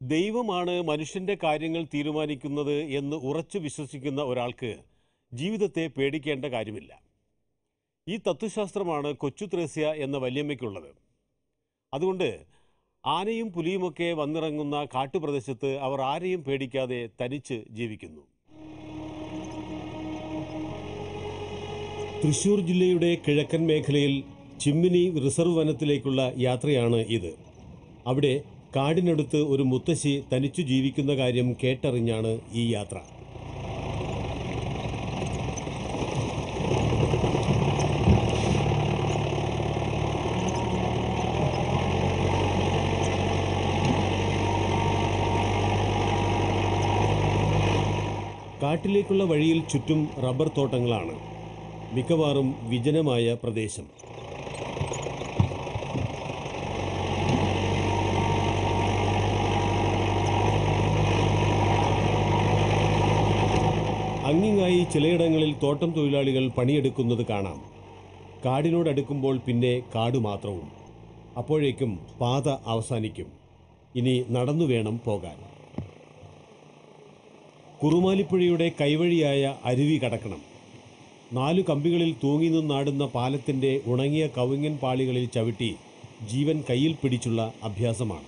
ദൈവമാണ് മനുഷ്യന്റെ കാര്യങ്ങൾ തീരുമാനിക്കുന്നത് എന്ന് ഉറച്ചു വിശ്വസിക്കുന്ന ഒരാൾക്ക് ജീവിതത്തെ പേടിക്കേണ്ട കാര്യമില്ല ഈ തത്വശാസ്ത്രമാണ് കൊച്ചു ത്രേസ്യ എന്ന വല്യമ്മയ്ക്കുള്ളത് അതുകൊണ്ട് ആനയും പുലിയുമൊക്കെ വന്നിറങ്ങുന്ന കാട്ടുപ്രദേശത്ത് അവർ ആരെയും പേടിക്കാതെ തനിച്ച് ജീവിക്കുന്നു തൃശൂർ ജില്ലയുടെ കിഴക്കൻ മേഖലയിൽ ചിമ്മിനി റിസർവ് വനത്തിലേക്കുള്ള യാത്രയാണ് ഇത് അവിടെ കാടിനടുത്ത് ഒരു മുത്തശ്ശി തനിച്ചു ജീവിക്കുന്ന കാര്യം കേട്ടറിഞ്ഞാണ് ഈ യാത്ര കാട്ടിലേക്കുള്ള വഴിയിൽ ചുറ്റും റബ്ബർ തോട്ടങ്ങളാണ് മിക്കവാറും വിജനമായ പ്രദേശം അങ്ങിങ്ങായി ചിലയിടങ്ങളിൽ തോട്ടം തൊഴിലാളികൾ പണിയെടുക്കുന്നത് കാണാം കാടിനോടടുക്കുമ്പോൾ പിന്നെ കാട് മാത്രവും അപ്പോഴേക്കും പാത അവസാനിക്കും ഇനി നടന്നു വേണം പോകാൻ കുറുമാലിപ്പുഴയുടെ കൈവഴിയായ അരുവി കടക്കണം നാലു കമ്പികളിൽ തൂങ്ങി നിന്നാടുന്ന പാലത്തിൻ്റെ ഉണങ്ങിയ കവുങ്ങൻ പാളികളിൽ ചവിട്ടി ജീവൻ കയ്യിൽ പിടിച്ചുള്ള അഭ്യാസമാണ്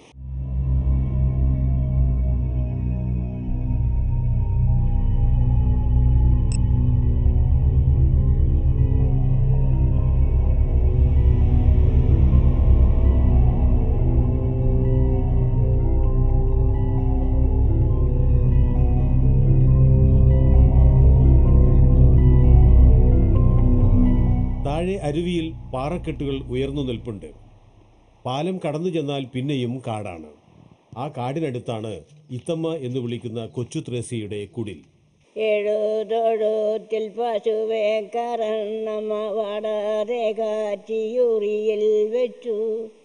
താഴെ അരുവിയിൽ പാറക്കെട്ടുകൾ ഉയർന്നു നിൽപ്പുണ്ട് പാലം കടന്നു ചെന്നാൽ പിന്നെയും കാടാണ് ആ കാടിനടുത്താണ് ഇത്തമ്മ എന്ന് വിളിക്കുന്ന കൊച്ചു ത്രേസ്യയുടെ കുടിൽ എഴുതൊഴുത്തിൽ പശുവെ കറന്നമ്മ വടരെ കാറ്റിയൂറിയിൽ വെച്ചു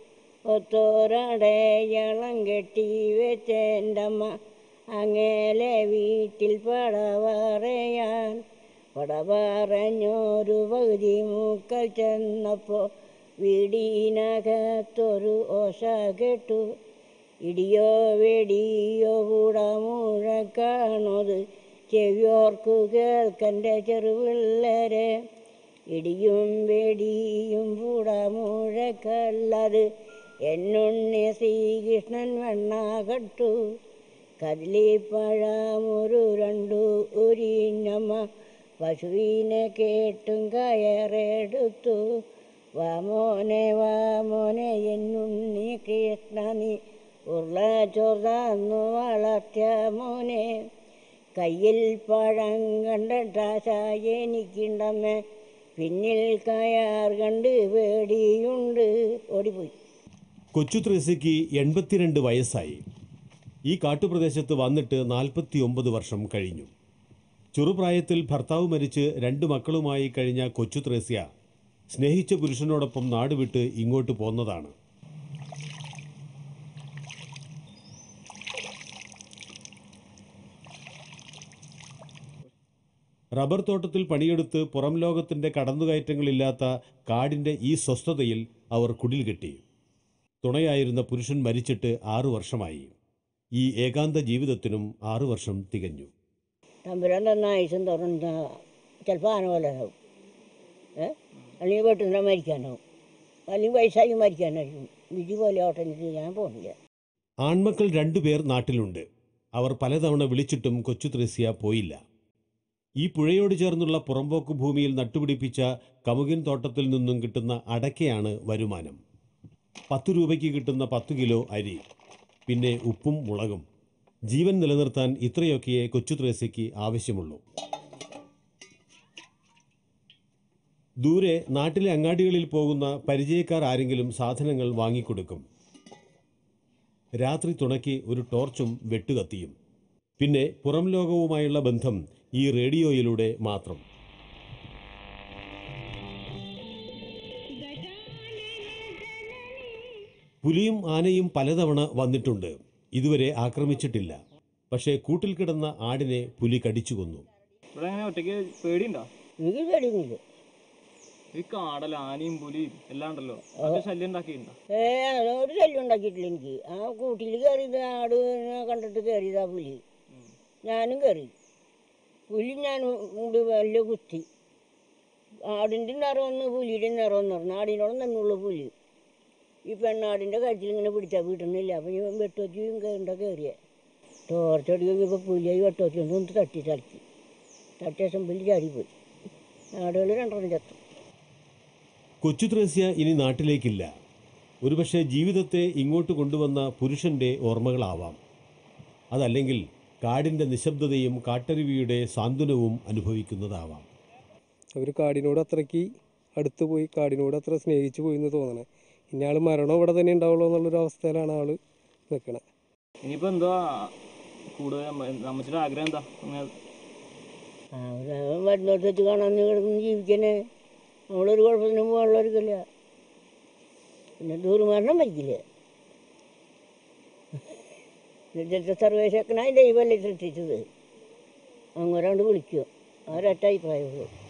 ഒത്തോരടയളം കെട്ടി വെച്ചെൻ്റമ്മ അങ്ങേലെ വീട്ടിൽ പട പറയാൻ പട പറഞ്ഞൊരു പകുതി മൂക്കൽ ചെന്നപ്പോൾ വീടിനകത്തൊരു ഓശ കെട്ടു ഇടിയോ വെടിയോ കൂട മുഴക്കാണത് ചെവിയോർക്കു കേൾക്കൻ്റെ ചെറുപിള്ളേരെ ഇടിയും വെടിയും കൂട മുഴക്കല്ലത് എന്നുണ്ണി ശ്രീകൃഷ്ണൻ വെണ്ണ കട്ടു കദളിപ്പഴമൊരു രണ്ടു ഉരിഞ്ഞമ്മ പശുവിനെ കേട്ടും കയറെടുത്തു വാ മോനെ വാ മോനെ എന്നുണ്ണി കൃഷ്ണ നീ ഉരുള ചോർന്നു വളർത്തിയ മോനെ കയ്യിൽ പഴം കണ്ടിട്ടാശ എനിക്കുണ്ടമ്മേ പിന്നിൽ കയർ കണ്ട് പേടിയുണ്ട് ഓടിപ്പോയി കൊച്ചു ത്രേസ്യയ്ക്ക് എൺപത്തിരണ്ട് വയസ്സായി ഈ കാട്ടുപ്രദേശത്ത് വന്നിട്ട് നാൽപ്പത്തി ഒമ്പത് വർഷം കഴിഞ്ഞു ചെറുപ്രായത്തിൽ ഭർത്താവ് മരിച്ച് രണ്ട് മക്കളുമായി കഴിഞ്ഞ കൊച്ചു ത്രേസ്യ സ്നേഹിച്ച പുരുഷനോടൊപ്പം നാടുവിട്ട് ഇങ്ങോട്ട് പോന്നതാണ് റബ്ബർ തോട്ടത്തിൽ പണിയെടുത്ത് പുറം ലോകത്തിന്റെ കടന്നുകയറ്റങ്ങളില്ലാത്ത കാടിന്റെ ഈ സ്വസ്ഥതയിൽ അവർ കുടിൽ കെട്ടി തുണയായിരുന്ന പുരുഷൻ മരിച്ചിട്ട് ആറു വർഷമായി ഈ ഏകാന്ത ജീവിതത്തിനും ആറു വർഷം തികഞ്ഞു തമ്പുരാൻ തന്ന ആയുസും തുറന്ന ചിലപ്പോൾ ആന പോലെ ആവും ഏ അല്ലെങ്കിൽ വെട്ടുന്ന മരിക്കാനാവും അല്ലെങ്കിൽ വയസ്സായി മരിക്കാനായിരിക്കും വിധി പോലെ ആവട്ടെ എന്ന് ഞാൻ പോകുന്നില്ല ആൺമക്കൾ രണ്ടുപേർ നാട്ടിലുണ്ട് അവർ പലതവണ വിളിച്ചിട്ടും കൊച്ചു ത്രേസ്യ പോയില്ല ഈ പുഴയോട് ചേർന്നുള്ള പുറമ്പോക്ക് ഭൂമിയിൽ നട്ടുപിടിപ്പിച്ച കമുകിൻ തോട്ടത്തിൽ നിന്നും കിട്ടുന്ന അടയ്ക്കയാണ് വരുമാനം പത്തു രൂപയ്ക്ക് കിട്ടുന്ന പത്തു കിലോ അരി പിന്നെ ഉപ്പും മുളകും ജീവൻ നിലനിർത്താൻ ഇത്രയൊക്കെയേ കൊച്ചു ത്രേസ്യയ്ക്ക് ആവശ്യമുള്ളൂ ദൂരെ നാട്ടിലെ അങ്ങാടികളിൽ പോകുന്ന പരിചയക്കാർ ആരെങ്കിലും സാധനങ്ങൾ വാങ്ങിക്കൊടുക്കും രാത്രി തുണയ്ക്ക് ഒരു ടോർച്ചും വെട്ടുകത്തിയും പിന്നെ പുറം ലോകവുമായുള്ള ബന്ധം ഈ റേഡിയോയിലൂടെ മാത്രം പുലിയും ആനയും പലതവണ വന്നിട്ടുണ്ട് ഇതുവരെ ആക്രമിച്ചിട്ടില്ല പക്ഷേ കൂട്ടിൽ കിടന്ന ആടിനെ പുലി കടിച്ചു കൊന്നു ഇവിടെ അങ്ങനെ ഒറ്റയ്ക്ക് പേടിയുണ്ടോ എനിക്ക് പേടിയൊന്നുമില്ല ഈ കാടല്ല ആനയും പുലിയും എല്ലാം ഉണ്ടല്ലോ അതൊക്കെ ശല്യം ഉണ്ടാക്കിയിട്ടുണ്ടോ ഏ ഒരു ശല്യം ഉണ്ടാക്കിയിട്ടില്ല എനിക്ക് ആ കൂട്ടിൽ കയറിയത് ആട് കണ്ടിട്ട് കയറിയതാ പുലി ഞാനും കയറി പുലി ഞാൻ കൂടി വലിയ കുത്തി ആടിൻ്റെ നിറമൊന്ന് പുലിയുടെ നിറമെന്ന് പറഞ്ഞു ആടിനോളം തന്നെയുള്ള പുലി ഈ പെണ്ണാടിൻ്റെ കഴുത്തിൽ ഇങ്ങനെ പിടിച്ചാൽ വീട്ടുന്നില്ല അപ്പം ഈ വെട്ടുവച്ചിയും കയണ്ട കയറിയ ടോർച്ചടി നോക്കിയപ്പോൾ പുലിയായി വെട്ടുവച്ചി കൊണ്ട് ഒന്ന് തട്ടി തലക്കി തട്ടിയ ശേഷം പുലി ചാടിപ്പോയി ആടുകൾ രണ്ടെണ്ണം ചത്തു കൊച്ചു ത്രേസ്യ ഇനി നാട്ടിലേക്കില്ല ഒരുപക്ഷെ ജീവിതത്തെ ഇങ്ങോട്ട് കൊണ്ടുവന്ന പുരുഷന്റെ ഓർമ്മകളാവാം അതല്ലെങ്കിൽ കാടിന്റെ നിശബ്ദതയും കാട്ടരുവിയുടെ സാന്ത്വനവും അനുഭവിക്കുന്നതാവാം അവർ കാടിനോട് അത്രയ്ക്ക് അടുത്ത് പോയി കാടിനോട് അത്ര സ്നേഹിച്ച് പോയി എന്ന് തോന്നണേ ഇനി ആൾ മരണം ഇവിടെ തന്നെ ഉണ്ടാവുള്ളൂ എന്നുള്ളൊരു അവസ്ഥയിലാണ് ആള് നിൽക്കണേ ഇനിയിപ്പോ എന്താ കൂടുതൽ അമ്മച്ചിയുടെ ആഗ്രഹം എന്താ അങ്ങനെ വരുന്നോട്ട് വെച്ച് കാണാൻ കിടന്ന് ജീവിക്കണേ നമ്മളൊരു കുഴപ്പത്തിനും പോകാനുള്ളവർക്കില്ല പിന്നെ ദൂരമരണം വയ്ക്കില്ല സർവേശക്കനായി ദൈവമല്ലേ സൃഷ്ടിച്ചത് അങ്ങോരാണ്ട് വിളിക്കും അവരൊറ്റ അഭിപ്രായമുള്ളൂ